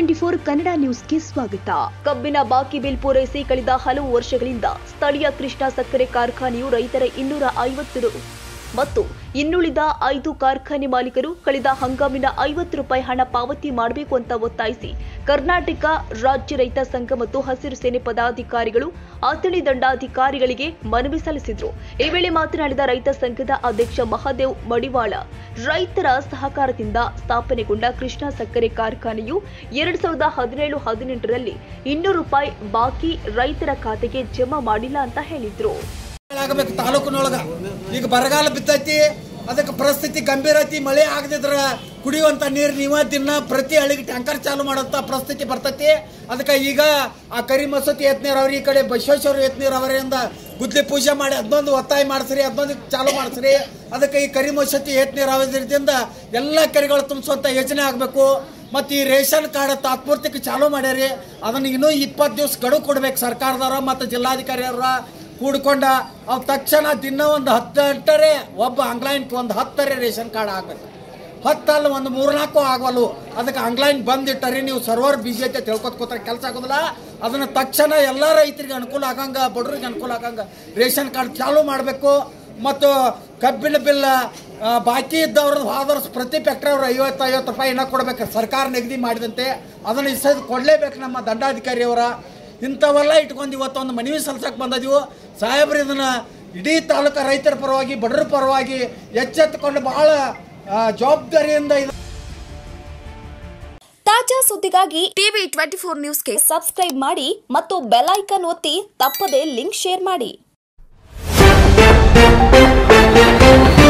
twenty four Kannada ನ್ಯೂಸ್ಗೆ ಸ್ವಾಗತ ಕಬ್ಬಿನ ಬಾಕಿ ಬಿಲ್ ಪೂರೈಸಿ ಕಳೆದ ಹಲವು ವರ್ಷಗಳಿಂದ ಸ್ಥಳೀಯ ಕೃಷ್ಣ ಸಕ್ಕರೆ ಕಾರ್ಖಾನೆಯು ರೈತರ ಇನ್ನೂರ ಐವತ್ತು ರು ಮತ್ತು ಇನ್ನುಳಿದ ಐದು ಕಾರ್ಖಾನೆ ಮಾಲೀಕರು ಕಳೆದ ಹಂಗಾಮಿನ ಐವತ್ತು ರೂಪಾಯಿ ಹಣ ಪಾವತಿ ಮಾಡಬೇಕು ಅಂತ ಒತ್ತಾಯಿಸಿ ಕರ್ನಾಟಕ ರಾಜ್ಯ ರೈತ ಸಂಘ ಮತ್ತು ಹಸಿರು ಸೇನೆ ಪದಾಧಿಕಾರಿಗಳು ಅಥಣಿ ದಂಡಾಧಿಕಾರಿಗಳಿಗೆ ಮನವಿ ಸಲ್ಲಿಸಿದ್ರು ಈ ವೇಳೆ ಮಾತನಾಡಿದ ರೈತ ಸಂಘದ ಅಧ್ಯಕ್ಷ ಮಹಾದೇವ್ ಮಡಿವಾಳ ರೈತರ ಸಹಕಾರದಿಂದ ಸ್ಥಾಪನೆಗೊಂಡ ಕೃಷ್ಣ ಸಕ್ಕರೆ ಕಾರ್ಖಾನೆಯು ಎರಡ್ ಸಾವಿರದ ಹದಿನೇಳು ಹದಿನೆಂಟರಲ್ಲಿ ಇನ್ನೂರು ರೂಪಾಯಿ ಬಾಕಿ ರೈತರ ಖಾತೆಗೆ ಜಮಾ ಮಾಡಿಲ್ಲ ಅಂತ ಹೇಳಿದ್ರು ಆಗಬೇಕು ತಾಲೂಕಿನೊಳಗ ಈಗ ಬರಗಾಲ ಬಿದ್ದೈತಿ ಅದಕ್ಕೆ ಪರಿಸ್ಥಿತಿ ಗಂಭೀರ ಐತಿ ಮಳೆ ಆಗದಿದ್ರ ಕುಡಿಯುವಂತ ನೀರು ನೀವ ದಿನ ಪ್ರತಿ ಹಳ್ಳಿಗೆ ಟ್ಯಾಂಕರ್ ಚಾಲು ಮಾಡೋಂಥ ಪರಿಸ್ಥಿತಿ ಬರ್ತೈತಿ ಅದಕ್ಕೆ ಈಗ ಆ ಕರಿ ಮಸೂತಿ ಯತ್ನೀರ್ ಅವ್ರ ಈ ಕಡೆ ಬಸವೇಶ್ವರ ಯತ್ನೀರ್ ಅವರಿಂದ ಗುದ್ಲಿ ಪೂಜೆ ಮಾಡಿ ಅದನ್ನೊಂದು ಒತ್ತಾಯ ಮಾಡಿಸ್ರಿ ಅದನ್ನೊಂದು ಚಾಲು ಮಾಡಿಸ್ರಿ ಅದಕ್ಕೆ ಈ ಕರಿ ಮಸೂತಿ ಯತ್ನೀರ್ ಅವರಿಂದ ಎಲ್ಲ ಕೆರೆಗಳು ತುಂಬಿಸುವಂತ ಯೋಜನೆ ಆಗಬೇಕು ಮತ್ತು ಈ ರೇಷನ್ ಕಾರ್ಡ್ ತಾತ್ಪೂರ್ತಿಗೆ ಚಾಲು ಮಾಡ್ಯಾರಿ ಅದನ್ನ ಇನ್ನೂ ಇಪ್ಪತ್ತು ದಿವಸ ಗಡುವು ಕೊಡ್ಬೇಕು ಸರ್ಕಾರದವ್ರ ಮತ್ತು ಜಿಲ್ಲಾಧಿಕಾರಿ ಅವರ ಕೂಡ್ಕೊಂಡ ಅವ್ ತಕ್ಷಣ ದಿನ ಒಂದು ಹತ್ತು ಗಂಟರೆ ಒಬ್ಬ ಆನ್ಲೈನ್ ಒಂದು ಹತ್ತರೆ ರೇಷನ್ ಕಾರ್ಡ್ ಆಗ್ಬೇಕು ಹತ್ತಲ್ಲ ಒಂದು ಮೂರ್ನಾಲ್ಕು ಆಗವಲ್ಲು ಅದಕ್ಕೆ ಆನ್ಲೈನ್ ಬಂದಿಟ್ಟರಿ ನೀವು ಸರ್ವರ್ ಬಿಜಿ ಐತೆ ತಿಳ್ಕೊತ್ಕೋತಾರೆ ಕೆಲಸ ಆಗೋದಿಲ್ಲ ಅದನ್ನ ತಕ್ಷಣ ಎಲ್ಲ ರೈತರಿಗೆ ಅನುಕೂಲ ಆಗಂಗ ಬಡವರಿಗೆ ಅನುಕೂಲ ಆಗಂಗ ರೇಷನ್ ಕಾರ್ಡ್ ಚಾಲು ಮಾಡಬೇಕು ಮತ್ತು ಕಬ್ಬಿನ ಬಿಲ್ ಆ, ಬಾಕಿ ಇದ್ದವ್ರದ್ದು ಹೋದ ವರ್ಷ ಪ್ರತಿ ಫ್ಯಾಕ್ಟ್ರಿ ಅವ್ರು ಐವತ್ತು ಐವತ್ತು ರೂಪಾಯಿ ಇನ್ನ ಕೊಡ್ಬೇಕು ಸರ್ಕಾರ ನಿಗದಿ ಮಾಡಿದಂತೆ ಅದನ್ನು ಇಸದ್ ಕೊಡಲೇಬೇಕು ನಮ್ಮ ದಂಡಾಧಿಕಾರಿಯವರ ಇಂಥವೆಲ್ಲ ಇಟ್ಕೊಂಡು ಇವತ್ತೊಂದು ಮನವಿ ಸಲ್ಸಕ್ಕೆ ಬಂದದೀವು ಸಾಹೇಬ್ರು ಇದನ್ನ ಇಡೀ ತಾಲೂಕು ರೈತರ ಪರವಾಗಿ ಬಡವರ ಪರವಾಗಿ ಎಚ್ಚೆತ್ತುಕೊಂಡು ಬಹಳ ಆ, ಜವಾಬ್ದಾರಿಯಿಂದ ಇದು ತಾಜಾ ಸುದ್ದಿಗಾಗಿ ಟಿವಿ ಟ್ವೆಂಟಿ ಫೋರ್ ನ್ಯೂಸ್ಗೆ ಸಬ್ಸ್ಕ್ರೈಬ್ ಮಾಡಿ ಮತ್ತು ಬೆಲ್ ಐಕಾನ್ ಒತ್ತಿ ತಪ್ಪದೇ ಲಿಂಕ್ ಶೇರ್ ಮಾಡಿ